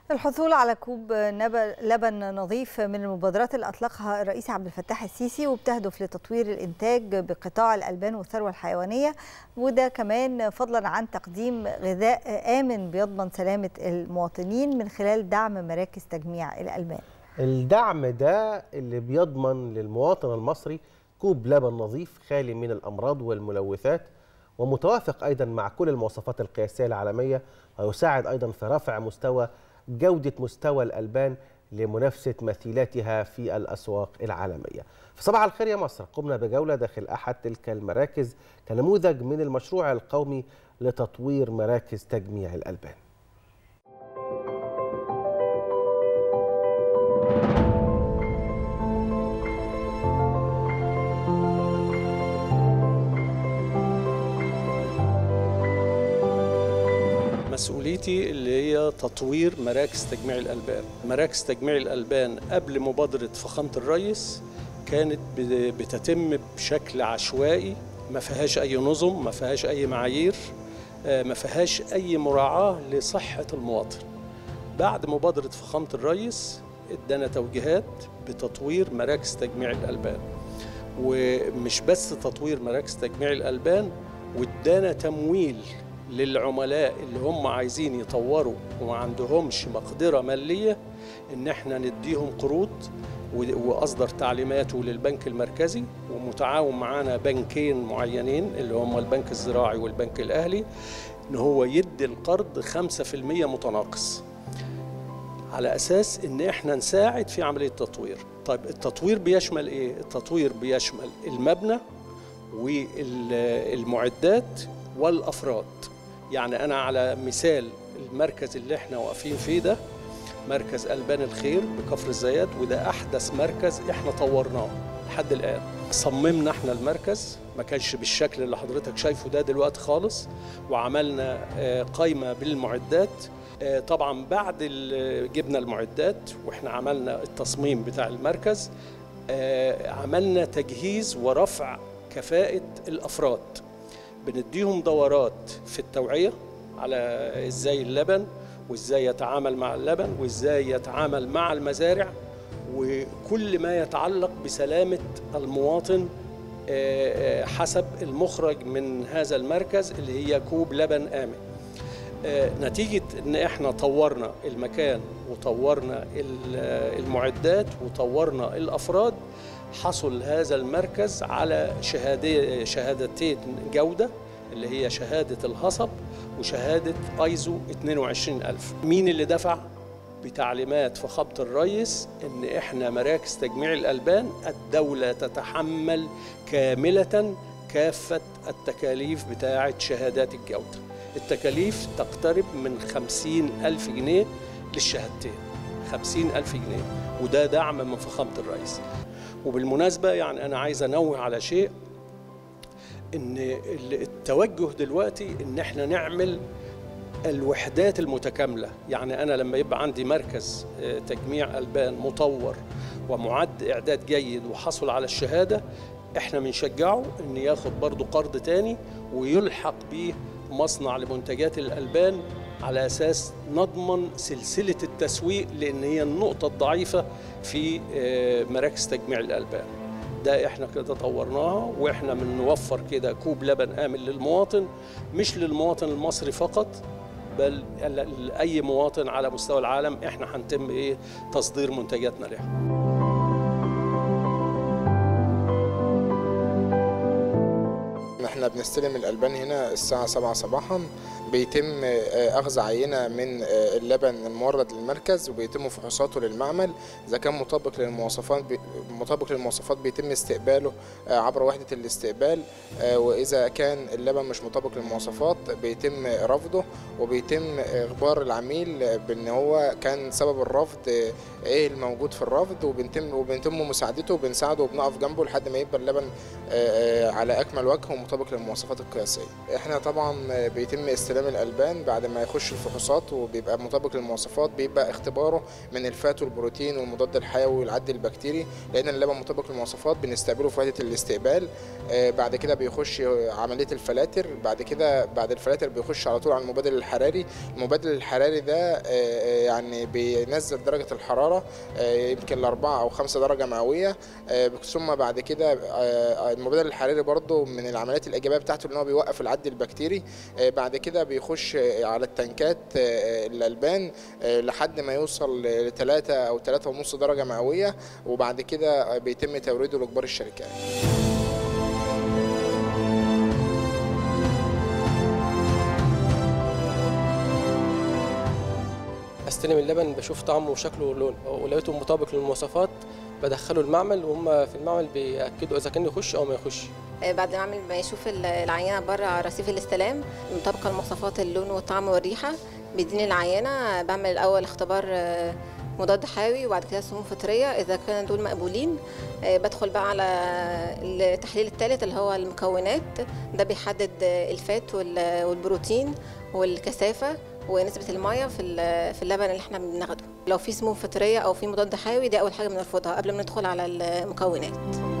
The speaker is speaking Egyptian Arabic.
الحصول على كوب لبن نظيف من المبادرات اللي اطلقها الرئيس عبد الفتاح السيسي وبتهدف لتطوير الانتاج بقطاع الالبان والثروه الحيوانيه وده كمان فضلا عن تقديم غذاء امن بيضمن سلامه المواطنين من خلال دعم مراكز تجميع الالبان. الدعم ده اللي بيضمن للمواطن المصري كوب لبن نظيف خالي من الامراض والملوثات ومتوافق ايضا مع كل المواصفات القياسيه العالميه ويساعد ايضا في رفع مستوى جودة مستوى الألبان لمنافسة مثيلاتها في الأسواق العالمية في صباح الخير يا مصر قمنا بجولة داخل أحد تلك المراكز كنموذج من المشروع القومي لتطوير مراكز تجميع الألبان مسؤوليتي اللي هي تطوير مراكز تجميع الألبان مراكز تجميع الألبان قبل مبادرة فخامة الرئيس كانت بتتم بشكل عشوائي ما فيهاش أي نظم ما فيهاش أي معايير ما فيهاش أي مراعاة لصحة المواطن بعد مبادرة فخامة الرئيس ادانا توجيهات بتطوير مراكز تجميع الألبان ومش بس تطوير مراكز تجميع الألبان وادانا تمويل للعملاء اللي هم عايزين يطوروا وما عندهمش مقدرة مالية ان احنا نديهم قروض واصدر تعليماته للبنك المركزي ومتعاون معانا بنكين معينين اللي هم البنك الزراعي والبنك الاهلي ان هو يدي القرض 5% متناقص على اساس ان احنا نساعد في عمليه التطوير طيب التطوير بيشمل ايه التطوير بيشمل المبنى والمعدات والافراد يعني انا على مثال المركز اللي احنا واقفين فيه ده مركز البان الخير بكفر الزيات وده احدث مركز احنا طورناه لحد الان صممنا احنا المركز ما كانش بالشكل اللي حضرتك شايفه ده دلوقتي خالص وعملنا قائمه بالمعدات طبعا بعد جبنا المعدات واحنا عملنا التصميم بتاع المركز عملنا تجهيز ورفع كفاءه الافراد بنديهم دورات في التوعية على ازاي اللبن وازاي يتعامل مع اللبن وازاي يتعامل مع المزارع وكل ما يتعلق بسلامة المواطن حسب المخرج من هذا المركز اللي هي كوب لبن آمن نتيجة ان احنا طورنا المكان وطورنا المعدات وطورنا الافراد حصل هذا المركز على شهادة شهادتين جودة اللي هي شهادة الهصب وشهادة ايزو 22000 مين اللي دفع؟ بتعليمات فخامة الرئيس ان احنا مراكز تجميع الالبان الدولة تتحمل كاملة كافة التكاليف بتاعة شهادات الجودة التكاليف تقترب من خمسين ألف جنيه للشهادتين خمسين ألف جنيه وده دعم من فخامة الرئيس وبالمناسبة يعني أنا عايز أنوه على شيء إن التوجه دلوقتي إن إحنا نعمل الوحدات المتكاملة يعني أنا لما يبقى عندي مركز تجميع ألبان مطور ومعد إعداد جيد وحصل على الشهادة إحنا بنشجعه إن ياخد برضه قرض تاني ويلحق بيه مصنع لمنتجات الألبان على أساس نضمن سلسلة التسويق لأن هي النقطة الضعيفة في مراكز تجميع الألبان ده احنا كده طورناها واحنا بنوفر كده كوب لبن آمن للمواطن مش للمواطن المصري فقط بل لأي مواطن على مستوى العالم احنا هنتم ايه تصدير منتجاتنا له احنا بنستلم الالبان هنا الساعه 7 صباحا بيتم اخذ عينه من اللبن المورد للمركز وبيتم فحوصاته للمعمل اذا كان مطابق للمواصفات مطابق للمواصفات بيتم استقباله عبر وحده الاستقبال واذا كان اللبن مش مطابق للمواصفات بيتم رفضه وبيتم اخبار العميل بان هو كان سبب الرفض ايه الموجود في الرفض وبنتم وبنتم مساعدته وبنساعده وبنقف جنبه لحد ما يبقى اللبن على اكمل وجه ومطابق مطابق للمواصفات القياسيه احنا طبعا بيتم استلام الالبان بعد ما يخش الفحوصات وبيبقى مطابق للمواصفات بيبقى اختباره من الفات والبروتين والمضاد الحيوي والعد البكتيري لان اللبن مطابق للمواصفات بنستقبله في وحده الاستقبال آه، بعد كده بيخش عمليه الفلاتر بعد كده بعد الفلاتر بيخش على طول على المبادل الحراري المبادل الحراري ده آه، آه، يعني بينزل درجه الحراره آه، يمكن لأربعة أو خمسة درجة مئوية آه، ثم بعد كده آه، المبادل الحراري برضو من العمليات الإيجابية بتاعته إن هو بيوقف العد البكتيري آه، بعد كده بيخش آه، على التنكات آه، الألبان آه، لحد ما يوصل لثلاثة أو ثلاثة ونص درجة مئوية وبعد كده بيتم توريده لكبار الشركات استلم اللبن بشوف طعمه وشكله ولونه ولقيته مطابق للمواصفات بدخله المعمل وهم في المعمل بياكدوا اذا كان يخش او ما يخش آه، بعد ما اعمل ما يشوف ال- العينه بره على رصيف الاستلام مطابقه لمواصفات اللون والطعم والريحه بيديني العينه بعمل الاول اختبار آه، مضاد حيوي وبعد كده سموم فطريه اذا كان دول مقبولين آه، بدخل بقى على التحليل الثالث اللي هو المكونات ده بيحدد آه، الفات وال- والبروتين والكثافه ونسبة المية في ال- في اللبن اللي احنا بناخده لو في سموم فطرية أو في مضاد حيوي دي أول حاجة بنرفضها قبل ما ندخل على المكونات